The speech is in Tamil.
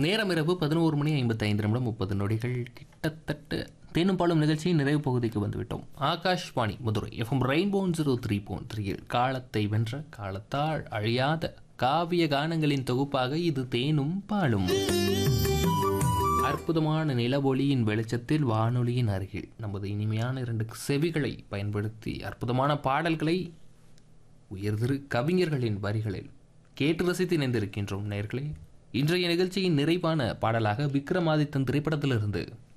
நேரம் இரவு பதினோரு மணி ஐம்பத்தைந்து நிமிடம் முப்பது நொடிகள் கிட்டத்தட்ட தேனும் பாலும் நிகழ்ச்சியின் நிறைவு பகுதிக்கு வந்துவிட்டோம் Akashvani Madurai FM rainbow one zero three point த்ரீயில் காலத்தை வென்ற காலத்தால் அழியாத காவிய கானங்களின் தொகுப்பாக இது தேனும் பாலும் அற்புதமான நிலவொளியின் வெளிச்சத்தில் வானொலியின் அருகில் நமது இனிமையான இரண்டு செவிகளை பயன்படுத்தி அற்புதமான பாடல்களை உயர்திரு கவிஞர்களின் வரிகளில் கேட்டு ரசித்து இணைந்திருக்கின்றோம் நேர்களே இன்றைய நிகழ்ச்சியின் நிறைவான பாடலாக விக்ரமாதித்தன் திரைப்படத்திலிருந்து